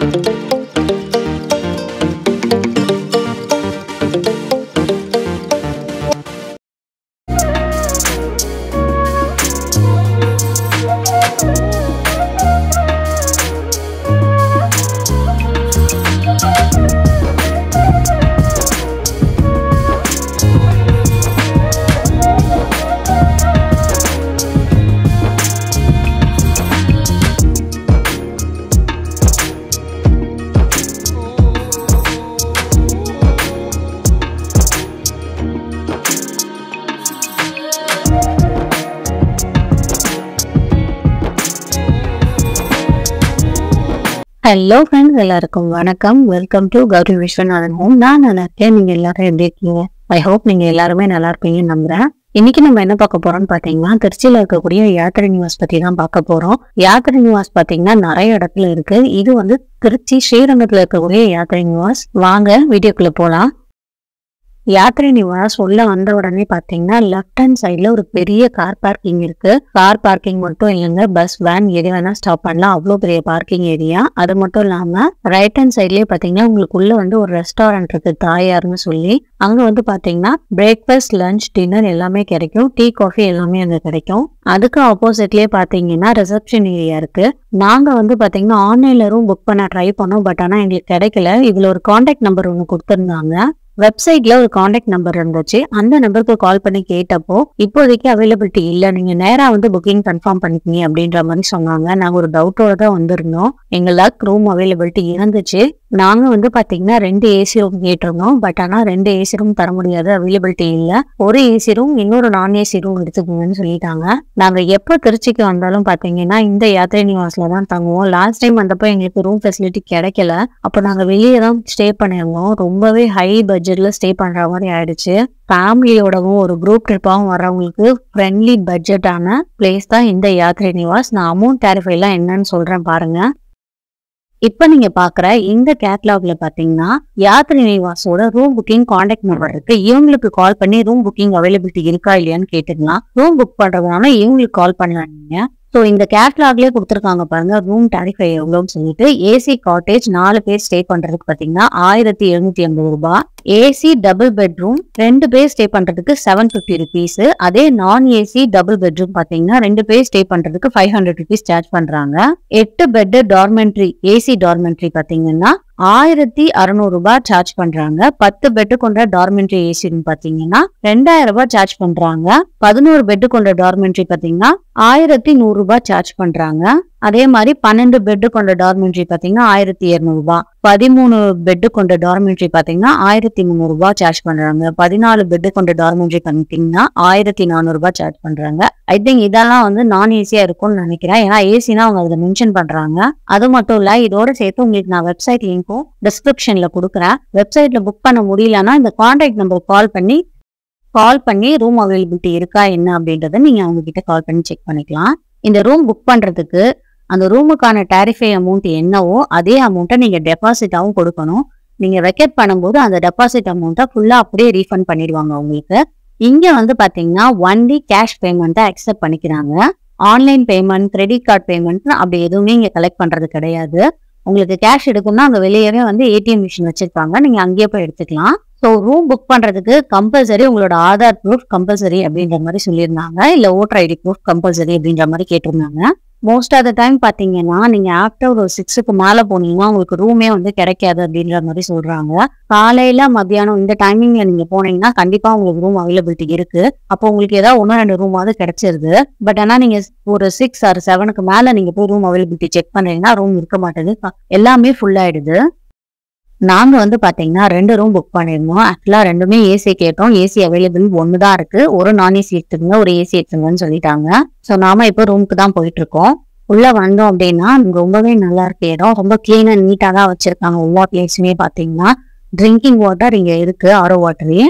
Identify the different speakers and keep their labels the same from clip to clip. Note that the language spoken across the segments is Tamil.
Speaker 1: ஹலோ ஃப்ரெண்ட்ஸ் எல்லாருக்கும் வணக்கம் welcome to Gowri Viswanathan home நான் நல்லா இருக்கேன் நீங்க எல்லாரும் எப்படி இருக்கீங்க ஐ ஹோப் நீங்க எல்லாருமே நல்லா இருப்பீங்கன்னு நம்புறேன் இன்னைக்கு நம்ம என்ன பார்க்க போறோம்னு பாத்தீங்கன்னா திருச்சியில இருக்கக்கூடிய யாத்திரை நிவாஸ் பத்தி தான் பார்க்க போறோம் யாத்திரை நிவாஸ் பாத்தீங்கன்னா நிறைய இடத்துல இருக்கு இது வந்து திருச்சி ஸ்ரீரங்கத்துல இருக்கக்கூடிய யாத்திரை நிவாஸ் வாங்க வீடியோக்குள்ள போலாம் யாத்திரை நிவாஸ் உள்ள வந்த உடனே பாத்தீங்கன்னா லெஃப்ட் ஹேண்ட் சைட்ல ஒரு பெரிய கார் பார்க்கிங் இருக்கு கார் பார்க்கிங் மட்டும் இல்லைங்க பஸ் வேன் எது வேணா ஸ்டாப் பண்ணலாம் அவ்வளோ பெரிய பார்க்கிங் ஏரியா அது மட்டும் இல்லாம ரைட் ஹேண்ட் சைட்லயே பாத்தீங்கன்னா உங்களுக்கு உள்ள வந்து ஒரு ரெஸ்டாரண்ட் இருக்கு தாயார்னு சொல்லி அங்க வந்து பாத்தீங்கன்னா பிரேக்ஃபாஸ்ட் லஞ்ச் டின்னர் எல்லாமே கிடைக்கும் டீ காஃபி எல்லாமே அங்க கிடைக்கும் அதுக்கு ஆப்போசிட்லயே பாத்தீங்கன்னா ரிசப்ஷன் ஏரியா இருக்கு நாங்க வந்து பாத்தீங்கன்னா ஆன்லைன்ல ரூம் புக் பண்ண ட்ரை பண்ணோம் பட் ஆனா எங்களுக்கு கிடைக்கல இதுல ஒரு காண்டாக்ட் நம்பர் ஒன்று கொடுத்துருந்தாங்க வெப்சைட்ல ஒரு காண்டாக்ட் நம்பர் இருந்துச்சு அந்த நம்பருக்கு கால் பண்ணி கேட்டப்போ இப்போதைக்கு அவைலபிலிட்டி இல்ல நீங்க நேரா வந்து புக்கிங் கன்ஃபார்ம் பண்ணிக்கிங்க அப்படின்ற மாதிரி சொன்னாங்க நாங்க ஒரு டவுட்டோட தான் வந்திருந்தோம் எங்களுக்கு ரூம் அவைலபிலிட்டி இருந்துச்சு நாங்க வந்து பாத்தீங்கன்னா ரெண்டு ஏசி ரூம் கேட்டிருந்தோம் பட் ஆனா ரெண்டு ஏசி ரூம் தர முடியாது அவைலபிலிட்டி இல்ல ஒரு ஏசி ரூம் இன்னொரு நான் ஏசி ரூம் எடுத்துக்கோங்கன்னு சொல்லிட்டாங்க நாங்க எப்போ திருச்சிக்கு வந்தாலும் பாத்தீங்கன்னா இந்த யாத்திரை நிவாஸ்ல தான் தங்குவோம் லாஸ்ட் டைம் வந்தப்போ எங்களுக்கு ரூம் ஃபெசிலிட்டி கிடைக்கல அப்போ நாங்க வெளியே தான் ஸ்டே பண்ணிருந்தோம் ரொம்பவே ஹை பட்ஜெட்ல ஸ்டே பண்ற மாதிரி ஆயிடுச்சு ஃபேமிலியோடவும் ஒரு குரூப் ட்ரிப்பாகவும் வர்றவங்களுக்கு ஃப்ரெண்ட்லி பட்ஜெட்டான பிளேஸ் தான் இந்த யாத்திரை நிவாஸ் நான் அமௌண்ட் டேரிஃபை எல்லாம் என்னன்னு சொல்றேன் பாருங்க இப்ப நீங்க பாக்குற இந்த கேட்லாக்ல பாத்தீங்கன்னா யாத்திரை நிவாஸோட ரூம் புக்கிங் காண்டாக்ட் நம்பர் இருக்கு இவங்களுக்கு கால் பண்ணி ரூம் புக்கிங் அவைலபிலிட்டி இருக்கா இல்லையான்னு கேட்டுக்கலாம் ரூம் புக் பண்றதுனால இவங்களுக்கு கால் பண்ணலாம் நீங்க ஸோ இந்த கேட்லாக்லயே கொடுத்துருக்காங்க பாருங்க ரூம் டாரிஃபை எவ்வளோன்னு சொல்லிட்டு ஏசி காட்டேஜ் நாலு பேர் ஸ்டே பண்றதுக்கு பாத்தீங்கன்னா ஆயிரத்தி எழுநூத்தி எண்பது ரூபாய் ஏசி டபுள் பெட்ரூம் ரெண்டு பேர் ஸ்டே பண்றதுக்கு செவன் ஃபிஃப்டி ருபீஸ் அதே நான் ஏசி டபுள் பெட்ரூம் பாத்தீங்கன்னா ரெண்டு பேர் ஸ்டே பண்றதுக்கு ஃபைவ் ஹண்ட்ரட் ருபீஸ் சார்ஜ் பண்றாங்க எட்டு பெட் டார்மெண்ட்ரி ஏசி டார்மெண்ட்ரி பாத்தீங்கன்னா ஆயிரத்தி அறுநூறு ரூபாய் சார்ஜ் பண்றாங்க பத்து பெட்டு கொண்ட டார்மெண்ட்ரி ஏசின்னு பாத்தீங்கன்னா ரெண்டாயிரம் ரூபாய் சார்ஜ் பண்றாங்க பதினோரு பெட்டு கொண்ட டார்மெண்ட்ரி பாத்தீங்கன்னா ஆயிரத்தி நூறு ரூபாய் சார்ஜ் பண்றாங்க அதே மாதிரி பன்னெண்டு பெட்டு கொண்ட டார்மெண்ட்ரி பாத்தீங்கன்னா ஆயிரத்தி இருநூறு ரூபாய் பதிமூணு பெட்டு கொண்ட டார்மெண்ட்ரி பாத்தீங்கன்னா ஆயிரத்தி முந்நூறு ரூபாய் சார்ஜ் பண்றாங்க பதினாலு பெட்டு கொண்ட டார்மெண்ட்ரி பாத்தீங்கன்னா ஆயிரத்தி நானூறு ரூபாய் சார்ஜ் பண்றாங்க ஐ திங்க் இதெல்லாம் வந்து நான் ஏசியா இருக்கும்னு நினைக்கிறேன் ஏன்னா ஏசினா அவங்க அதுல மென்ஷன் பண்றாங்க அது மட்டும் இல்ல இதோட சேர்த்து உங்களுக்கு நான் வெப்சைட் லிங்க்கும் டிஸ்கிரிப்ஷன்ல கொடுக்குறேன் வெப்சைட்ல புக் பண்ண முடியலன்னா இந்த கான்டாக்ட் நம்பர் கால் பண்ணி கால் பண்ணி ரூம் அவைலபிலிட்டி இருக்கா என்ன அப்படின்றத நீங்க அவங்க கிட்ட கால் பண்ணி செக் பண்ணிக்கலாம் இந்த ரூம் புக் பண்றதுக்கு அந்த ரூமுக்கான டாரிஃபை அமௌண்ட் என்னவோ அதே அமௌண்ட்டை நீங்க டெபாசிட்டாவும் கொடுக்கணும் நீங்க வெக்கெட் பண்ணும்போது அந்த டெபாசிட் அமௌண்ட்டை ஃபுல்லா அப்படியே ரீஃபண்ட் பண்ணிடுவாங்க உங்களுக்கு இங்க வந்து பாத்தீங்கன்னா ஒன்லி கேஷ் பேமெண்ட்டை அக்செப்ட் பண்ணிக்கிறாங்க online payment credit card payment அப்படி எதுவுமே இங்க கலெக்ட் பண்றது கிடையாது உங்களுக்கு கேஷ் எடுக்கணும்னா அங்க வெளியவே வந்து ஏடிஎம் மிஷின் வச்சிருப்பாங்க நீங்க அங்கேயே போய் எடுத்துக்கலாம் ஸோ ரூம் புக் பண்றதுக்கு கம்பல்சரி உங்களோட ஆதார் ப்ரூஃப் கம்பல்சரி அப்படின்ற மாதிரி சொல்லியிருந்தாங்க இல்ல ஓட்டர் ஐடி ப்ரூஃப் கம்பல்சரி அப்படின்ற மாதிரி கேட்டிருந்தாங்க மோஸ்ட் ஆஃப் த டைம் பாத்தீங்கன்னா நீங்க ஆஃப்டர் ஒரு சிக்ஸுக்கு மேல போனீங்கன்னா உங்களுக்கு ரூமே வந்து கிடைக்காது அப்படின்ற மாதிரி சொல்றாங்க காலையில மத்தியானம் இந்த டைமிங்ல நீங்க போனீங்கன்னா கண்டிப்பா உங்களுக்கு ரூம் அவைலபிலிட்டி இருக்கு அப்போ உங்களுக்கு ஏதாவது ஒன்று ரெண்டு ரூமாவது கிடைச்சிருது பட் ஆனா நீங்க ஒரு சிக்ஸ் ஆர் செவனுக்கு மேல நீங்க போய் ரூம் அவைலபிலிட்டி செக் பண்றீங்கன்னா ரூம் இருக்க மாட்டேது எல்லாமே ஃபுல் ஆயிடுது நாங்க வந்து பாத்தீங்கன்னா ரெண்டு ரூம் புக் பண்ணிருந்தோம் ஆக்சுவலா ரெண்டுமே ஏசி கேட்டோம் ஏசி அவைலபிள் ஒன்று தான் இருக்கு ஒரு நான் ஏசி எடுத்துங்க ஒரு ஏசி எடுத்துங்கன்னு சொல்லிட்டாங்க ஸோ நாம இப்போ ரூமுக்கு தான் போயிட்டு இருக்கோம் உள்ள வந்தோம் அப்படின்னா ரொம்பவே நல்லா இருக்கு இடம் ரொம்ப கிளீன் அண்ட் நீட்டா தான் வச்சிருக்காங்க ஒவ்வொரு பிளேஸுமே பாத்தீங்கன்னா ட்ரிங்கிங் வாட்டர் இங்க இருக்கு ஆரோ வாட்டரே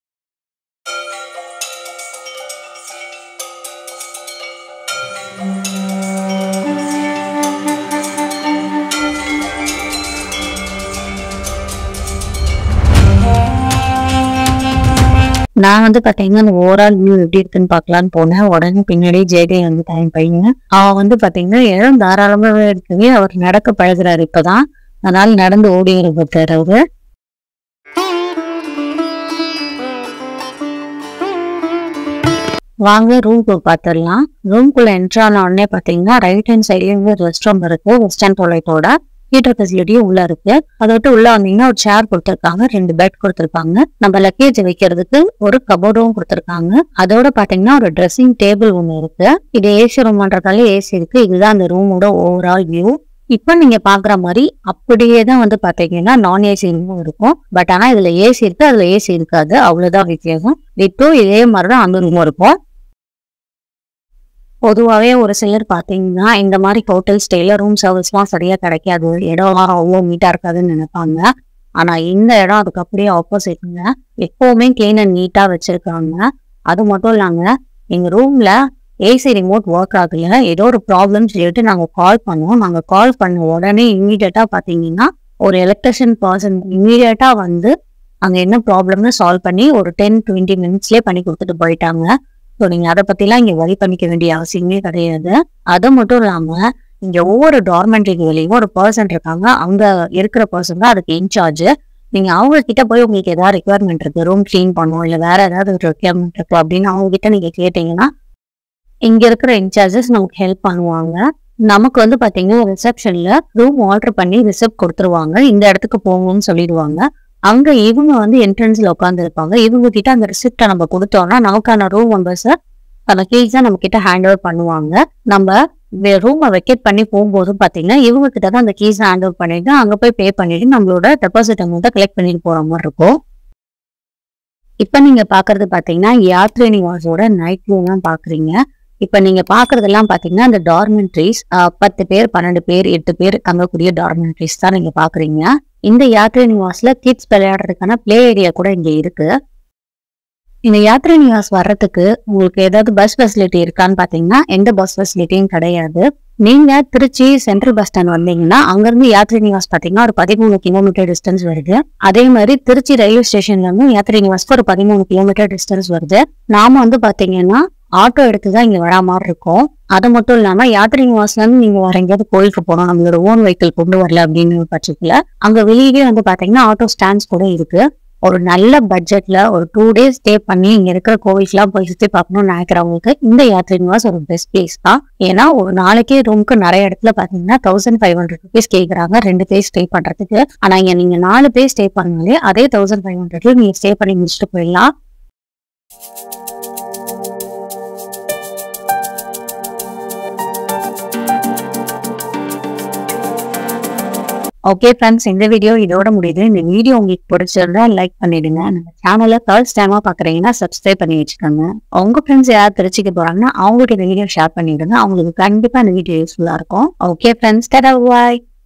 Speaker 1: நான் வந்து பாத்தீங்கன்னா அந்த ஓவரால் வியூ எப்படி இருக்குன்னு பார்க்கலான்னு போனேன் உடனே பின்னாடி ஜெயகை வந்து டைம் பையங்க அவன் வந்து பாத்தீங்கன்னா இடம் தாராளமாவே இருக்குது அவர் நடக்க பழகுறாரு இப்பதான் அதனால நடந்து ஓடி இருப்பாரு அவரு வாங்க ரூம்க்கு பார்த்துடலாம் ரூம்குள்ள என்ட்ரு ஆன உடனே பாத்தீங்கன்னா ரைட் ஹேண்ட் சைட்ல ரெஸ்ட் ரூம் இருக்கு வெஸ்டர்ன் டாய்லெட்டோட ஹீட்டர் ஃபெசிலிட்டியும் உள்ள இருக்கு அதை விட்டு உள்ள வந்தீங்கன்னா ஒரு சேர் கொடுத்துருக்காங்க ரெண்டு பெட் கொடுத்துருக்காங்க நம்ம லக்கேஜ் வைக்கிறதுக்கு ஒரு கபோர்டும் கொடுத்துருக்காங்க அதோட பாத்தீங்கன்னா ஒரு ட்ரெஸ்ஸிங் டேபிள் ஒன்று இருக்கு இது ஏசி ரூம்ன்றதால ஏசி இருக்கு இதுதான் அந்த ரூமோட ஓவரால் வியூ இப்போ நீங்க பாக்குற மாதிரி அப்படியே தான் வந்து பாத்தீங்கன்னா நான் ஏசி ரூமும் இருக்கும் பட் ஆனா இதுல ஏசி இருக்கு அதுல ஏசி இருக்காது அவ்வளவுதான் வித்தியாசம் இப்போ இதே மாதிரி தான் அந்த ரூமும் இருக்கும் பொதுவாகவே ஒரு சிலர் பார்த்தீங்கன்னா இந்த மாதிரி ஹோட்டல் ஸ்டேல ரூம் சர்வீஸ்லாம் சரியா கிடைக்காது இடம்லாம் அவ்வளோ நீட்டாக இருக்காதுன்னு நினைப்பாங்க ஆனால் இந்த இடம் அதுக்கு அப்படியே ஆப்போசிட்ங்க எப்போவுமே கிளீன் அண்ட் நீட்டாக வச்சிருக்காங்க அது மட்டும் இல்லாங்க எங்கள் ரூமில் ஏசி ரிமோட் ஒர்க் ஆகல ஏதோ ஒரு ப்ராப்ளம் சொல்லிட்டு நாங்கள் கால் பண்ணோம் நாங்கள் கால் பண்ண உடனே இம்மீடியட்டாக பார்த்தீங்கன்னா ஒரு எலக்ட்ரிஷியன் பர்சன் இம்மீடியட்டாக வந்து அங்கே என்ன ப்ராப்ளம்னு சால்வ் பண்ணி ஒரு டென் டுவெண்ட்டி மினிட்ஸ்லேயே பண்ணி கொடுத்துட்டு போயிட்டாங்க ஸோ நீங்க அதை பத்திலாம் இங்க வரி பண்ணிக்க வேண்டிய அவசியமே கிடையாது அது மட்டும் இல்லாம இங்க ஒவ்வொரு டார்மெண்ட்ரிக்கு வெளியும் ஒரு பர்சன் இருக்காங்க அங்க இருக்கிற பர்சன் தான் அதுக்கு இன்சார்ஜ் நீங்க அவங்க கிட்ட போய் உங்களுக்கு ஏதாவது ரெக்குவயர்மெண்ட் இருக்கு ரூம் க்ளீன் பண்ணும் இல்ல வேற ஏதாவது ஒரு ரெக்குவயர்மெண்ட் இருக்கு அப்படின்னு அவங்க கிட்ட நீங்க கேட்டீங்கன்னா இங்க இருக்கிற இன்சார்ஜஸ் நமக்கு ஹெல்ப் பண்ணுவாங்க நமக்கு வந்து பாத்தீங்கன்னா ரிசப்ஷன்ல ரூம் ஆர்டர் பண்ணி ரிசப்ட் கொடுத்துருவாங்க இந்த இடத்துக்கு போகணும்னு சொல்லிடுவாங்க அங்க இவங்க வந்து என்ட்ரன்ஸ்ல உட்காந்து இருப்பாங்க இவங்க கிட்ட அந்த ரிசிப்டை நம்ம கொடுத்தோம்னா நமக்கான ரூம் மெம்பர்ஸ் அந்த கீஸ் தான் நம்ம கிட்ட ஹேண்ட் ஓவர் பண்ணுவாங்க நம்ம ரூமை வெக்கேட் பண்ணி போகும்போது பாத்தீங்கன்னா இவங்க கிட்ட தான் அந்த கீஸ் ஹேண்ட் ஓவர் பண்ணிட்டு அங்க போய் பே பண்ணிட்டு நம்மளோட டெபாசிட் அமௌண்ட்டை கலெக்ட் பண்ணிட்டு போற மாதிரி இருக்கும் இப்ப நீங்க பாக்குறது பாத்தீங்கன்னா யாத்ரே நிவாஸோட நைட் வியூ தான் பாக்குறீங்க இப்ப நீங்க பாக்குறதெல்லாம் பாத்தீங்கன்னா அந்த டார்மெண்ட்ரிஸ் பத்து பேர் பன்னெண்டு பேர் எட்டு பேர் தங்கக்கூடிய டார்மெண்ட்ரிஸ் தான் நீங்க பாக்குறீங்க இந்த யாத்ரை நிவாஸ்ல கிட்ஸ் விளையாடுறதுக்கான பிளே ஏரியா கூட இங்க இருக்கு இந்த யாத்ரை நிவாஸ் வர்றதுக்கு உங்களுக்கு ஏதாவது பஸ் ஃபெசிலிட்டி இருக்கான்னு பாத்தீங்கன்னா எந்த பஸ் ஃபெசிலிட்டியும் கிடையாது நீங்க திருச்சி சென்ட்ரல் பஸ் ஸ்டாண்ட் வந்தீங்கன்னா அங்கிருந்து யாத்ரை நிவாஸ் பாத்தீங்கன்னா ஒரு பதிமூணு கிலோமீட்டர் டிஸ்டன்ஸ் வருது அதே மாதிரி திருச்சி ரயில்வே ஸ்டேஷன்ல இருந்து யாத்ரை நிவாஸ்க்கு ஒரு பதிமூணு கிலோமீட்டர் டிஸ்டன்ஸ் வருது நாம வந்து பாத்தீங்கன்னா ஆட்டோ எடுத்து தான் இங்க வரா மாதிரி இருக்கும் அது மட்டும் இல்லாம யாத்திரை நிவாஸ்ல இருந்து நீங்க வேற எங்கேயாவது கோயிலுக்கு போகணும் நம்மளோட ஓன் வெஹிக்கிள் கொண்டு வரல அப்படின்னு பட்சத்துல அங்க வெளியே வந்து பாத்தீங்கன்னா ஆட்டோ ஸ்டாண்ட்ஸ் கூட இருக்கு ஒரு நல்ல பட்ஜெட்ல ஒரு டூ டேஸ் ஸ்டே பண்ணி இங்க இருக்கிற கோவில்ஸ்லாம் போய் சுத்தி பார்க்கணும்னு நினைக்கிறவங்களுக்கு இந்த யாத்திரை நிவாஸ் ஒரு பெஸ்ட் பிளேஸ் தான் ஏன்னா ஒரு நாளைக்கே ரூமுக்கு நிறைய இடத்துல பாத்தீங்கன்னா தௌசண்ட் ஃபைவ் ஹண்ட்ரட் ருபீஸ் கேக்குறாங்க ரெண்டு பேர் ஸ்டே பண்றதுக்கு ஆனா இங்க நீங்க நாலு பேர் ஸ்டே பண்ணாலே அதே தௌசண்ட் ஃபைவ் ஹண்ட்ரட்ல நீங்க ஸ்டே பண்ணி முடிச்சுட்டு போயிடலாம் ஓகே ஃப்ரெண்ட்ஸ் இந்த வீடியோ இதோட முடியுது இந்த வீடியோ உங்களுக்கு பிடிச்சிருந்தா லைக் பண்ணிடுங்க நம்ம சேனலை ஃபர்ஸ்ட் டைமா பாக்குறீங்கன்னா சப்ஸ்கிரைப் பண்ணி வச்சுக்கோங்க உங்க ஃப்ரெண்ட்ஸ் யார் திருச்சிக்கு போறாங்கன்னா அவங்களுக்கு இந்த வீடியோ ஷேர் பண்ணிடுங்க அவங்களுக்கு கண்டிப்பா இந்த வீடியோ யூஸ்ஃபுல்லா இருக்கும் ஓகே ஃப்ரெண்ட்ஸ் டடா பாய்